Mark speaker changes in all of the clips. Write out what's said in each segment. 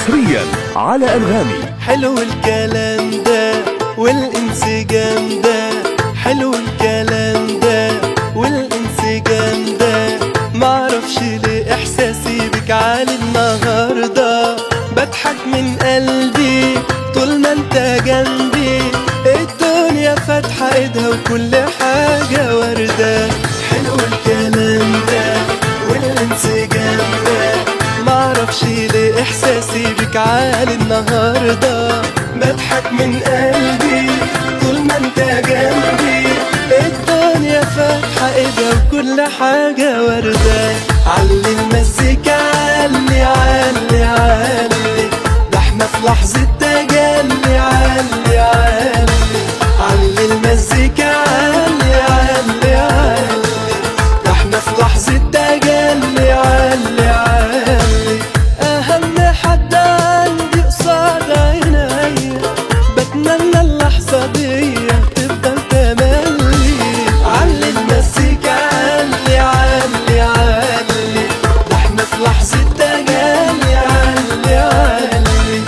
Speaker 1: حصريا على أنغامي
Speaker 2: حلو الكلام ده والانسجام ده حلو الكلام ده والانسجام ده معرفش ليه احساسي بك عالي النهارده بضحك من قلبي طول ما انت جنبي الدنيا فاتحه ايدها وكل حاجه ورده حلو الكلام ده والانسجام ده معرفش ليه احساسي بك عالي النهارده بضحك من قلبي طول ما انت جنبي الدنيا فاتحه ايدها وكل حاجه ورده علي المزيكا علي علي علي ده احنا في لحظه تجلي علي علي علي المزيكا علي علي علي ده احنا في لحظه تجلي علي علي اهم حد عندي قصاد عينيا بتمنى اللحظه دي تفضل تملي علي المزيكا علي علي علي ده احنا في لحظه تجلي علي علي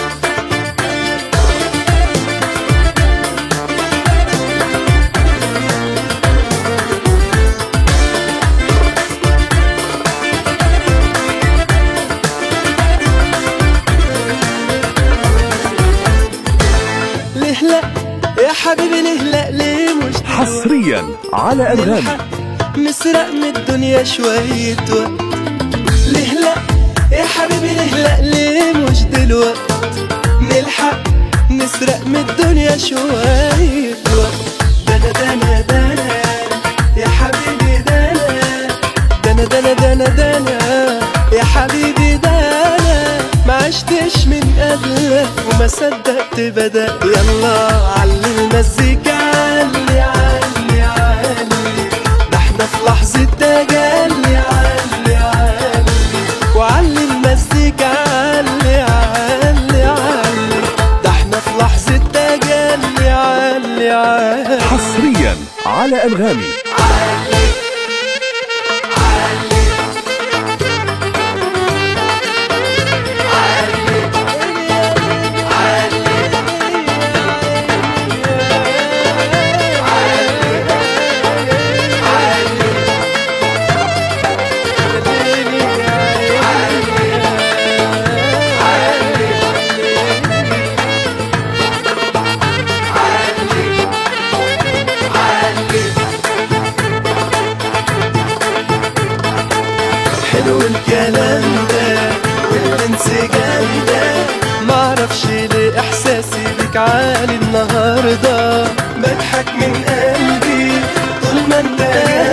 Speaker 2: ليه لا يا حبيبي ليه لا ليه مش دلوقتي؟
Speaker 1: حصريا على أنغامي
Speaker 2: نلحق نسرق من الدنيا شوية وقت ليه لا يا حبيبي ليه لا ليه مش دلوقت نلحق نسرق من الدنيا شوية وقت دنا دنا دنا يا حبيبي دنا دنا دنا دنا دنا يا حبيبي دنا ما عشتش من قبلك وما صدقت بدأ يلا علي المزيكا علي علي علي ده احنا في لحظة تجلي علي علي وعلي المزيكا علي علي علي ده احنا في لحظة تجلي علي علي
Speaker 1: حصريا على أنغامي
Speaker 2: حلو الكلام ده والانسجام ده معرفش ليه احساسي بك عالي النهارده بضحك من قلبي طول ما انت